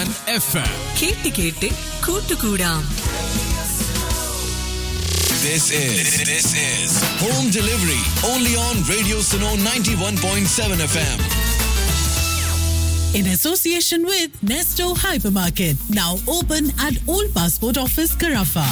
And F M കേട്ട് കേട്ട് കൂട്ടുകൂടാം This is this is home delivery only on Radio Suno 91.7 FM. in association with Nesto Hypermarket, now open at Old Passport Office, Carafa.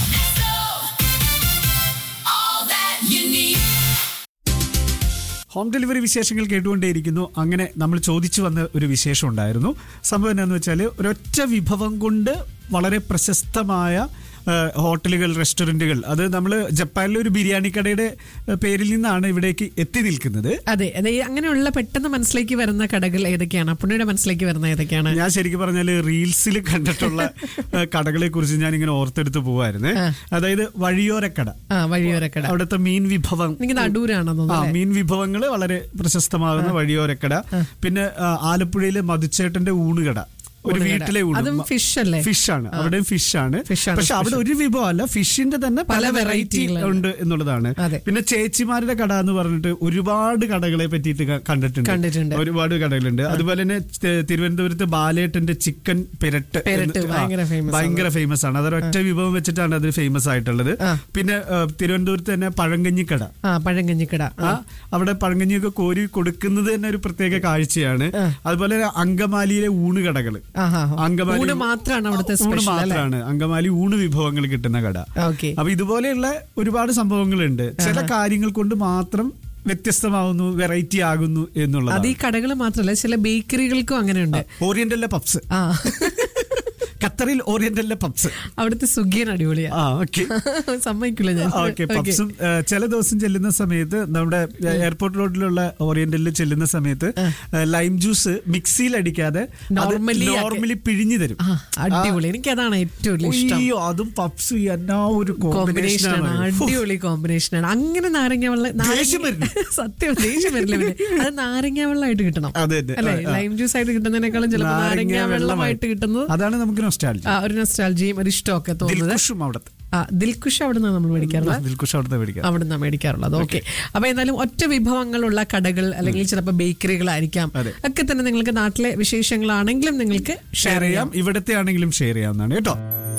Home delivery വിശേഷങ്ങൾ കേട്ടുകൊണ്ടേയിരിക്കുന്നു അങ്ങനെ നമ്മൾ ചോദിച്ചു വന്ന ഒരു വിശേഷം ഉണ്ടായിരുന്നു സംഭവം എന്താണെന്ന് വെച്ചാൽ ഒരൊറ്റ വിഭവം കൊണ്ട് വളരെ പ്രശസ്തമായ ആ, ഹോട്ടലുകൾ റെസ്റ്റോറൻറ്റുകൾ അത് നമ്മൾ ജപ്പാനിലെ ഒരു ബിരിയാണി കടയുടെ ആ, പേരിൽ നിന്നാണ് ഇവിടേക്ക് എത്തി നിൽക്കുന്നത് അതെ അതെ ഈ അങ്ങനെയുള്ള പെട്ടെന്ന് മനസ്സിലേക്ക് വരുന്ന കടകൾ ഏതൊക്കെയാണ് പുണ്യയുടെ മനസ്സിലേക്ക് വരുന്ന ഏതൊക്കെയാണ് ഞാൻ ശരിക്കും പറഞ്ഞാൽ റീൽസിൽ കണ്ടിട്ടുള്ള ആ, കടകളെ കുറിച്ച് ഞാൻ ഇങ്ങനെ ഓർത്തെടുത്ത് പോവായിരുന്നു അതായത് വഴിയോരക്കട ആ വഴിയോരക്കട അവിടുത്തെ മീൻ വിഭവം എനിക്ക് നടൂരാണെന്ന് ആ തോന്നുന്നു മീൻ വിഭവങ്ങൾ വളരെ പ്രശസ്തമാകുന്ന വഴിയോരക്കട പിന്നെ ആ, ആലപ്പുഴയിലെ മധുച്ചേട്ടന്റെ ഊണുകട ഒരു ഊണുകട. വീട്ടിലെ ഊണ് അതും fish അല്ലേ? ഫിഷ് ആണ് അവിടെയും ഫിഷ് ആണ് Fish ആണ് പക്ഷെ അവിടെ ഒരു വിഭവമല്ല ഫിഷിന്റെ തന്നെ പല പല വെറൈറ്റി variety ഉണ്ട് എന്നുള്ളതാണ് അതെ. പിന്നെ ചേച്ചിമാരുടെ കട എന്ന് പറഞ്ഞിട്ട് ഒരുപാട് കടകളെ പറ്റിയിട്ട് ക- കണ്ടിട്ടുണ്ട് കണ്ടിട്ടുണ്ട്. ഒരുപാട് കടകളുണ്ട് അതുപോലെ തന്നെ തി- തിരുവനന്തപുരത്ത് ബാലേട്ടന്റെ ചിക്കൻ പെരട്ട് പെരട്ട് എന്ന്- ആ, ഭയങ്കര famous ഭയങ്കര ഫേമസ് ആണ് അതൊരൊറ്റ വിഭവം വെച്ചിട്ടാണ് അത് ഫേമസ് ആയിട്ടുള്ളത് പിന്നെ ആ, തിരുവനന്തപുരത്ത് തന്നെ പഴങ്കഞ്ഞിക്കട ആ പഴങ്കഞ്ഞിക്കട ആ, അവിടെ പഴങ്കഞ്ഞിയൊക്കെ കോരി കൊടുക്കുന്നത് തന്നെ ഒരു പ്രത്യേക കാഴ്ചയാണ് അതുപോലെ അങ്കമാലിയിലെ ഊണുകടകൾ ആഹാ. അങ്കമാലി ഊണ് മാത്രമാണ് അവിടുത്തെ ഊണ് special അല്ലേ? മാത്രമാണ് അങ്കമാലി ഊണ് വിഭവങ്ങൾ കിട്ടുന്ന കട ഓക്കെ അപ്പൊ ഇതുപോലെയുള്ള ഒരുപാട് സംഭവങ്ങളുണ്ട് ചില കാര്യങ്ങൾ കൊണ്ട് മാത്രം വ്യത്യസ്തമാവുന്നു വെറൈറ്റി ആകുന്നു അത് എന്നുള്ളത് ഈ കടകൾ മാത്രമല്ല ചില ബേക്കറികൾക്കും അങ്ങനെയുണ്ട് ഓറിയന്റലിലെ പപ്സ് ആ ഖത്തറിൽ ഓറിയന്റലിലെ പപ്സ് അവിടുത്തെ സുഖിയൻ അടിപൊളിയാ ആ ഓക്കെ സമ്മതിക്കില്ല ഞാൻ ഓക്കെ Okay. പപ്സും ഏ, ചില ദിവസം ചെല്ലുന്ന സമയത്ത് നമ്മുടെ എയർപോർട്ട് റോഡിലുള്ള ഓറിയന്റലിൽ ചെല്ലുന്ന സമയത്ത് ലൈം ജ്യൂസ് മിക്സിയിൽ അടിക്കാതെ Normally ആക്കി- നോർമലി പിഴിഞ്ഞു തരും ആ, അടിപൊളി എനിക്ക് അതാണ് ഏറ്റവും വലിയ ഇഷ്ടം അയ്യോ അതും പപ്സും എന്നാ ഒരു കോമ്പിനേഷൻ ആണ് കോമ്പിനേഷൻ അടിപൊളി കോമ്പിനേഷൻ ആണ് അങ്ങനെ നാരങ്ങ വെള്ളം ദേഷ്യം വരുന്നു. സത്യം ദേഷ്യം വരില്ല പിന്നെ അത് നാരങ്ങ വെള്ളമായിട്ട് കിട്ടണം അതെ, അതെ. അല്ലെ ആ, ആ. ലൈം ജ്യൂസ് ആയിട്ട് കിട്ടുന്നതിനേക്കാളും ചിലപ്പോൾ നാരങ്ങ വെള്ളമായിട്ട് കിട്ടുന്നത് അതാണ് നമുക്ക് നൊസ്റ്റാൾജി ആ, ഒരു നൊസ്റ്റാൾജിയും ഒരു ഇഷ്ടമൊക്കെ തോന്നുന്നത് ദിൽഖുഷും അവിടുത്തെ ആ ദിൽഖുഷ് അവിടെ നിന്നാണ് നമ്മൾ മേടിക്കാറുള്ളത് ദിൽഖുഷ് അവിടുത്തെ മേടിക്കാം അവിടെ നിന്നാണ് മേടിക്കാറുള്ളത് ഓക്കെ അപ്പൊ എന്നാലും ഒറ്റ വിഭവങ്ങളുള്ള കടകൾ അല്ലെങ്കിൽ ചിലപ്പോൾ ബേക്കറികളായിരിക്കാം അതെ. ഒക്കെ തന്നെ നിങ്ങൾക്ക് നാട്ടിലെ വിശേഷങ്ങളാണെങ്കിലും നിങ്ങൾക്ക് ഷെയർ ചെയ്യാം ഇവിടത്തെ ആണെങ്കിലും ഷെയർ ചെയ്യാവുന്നതാണ് കേട്ടോ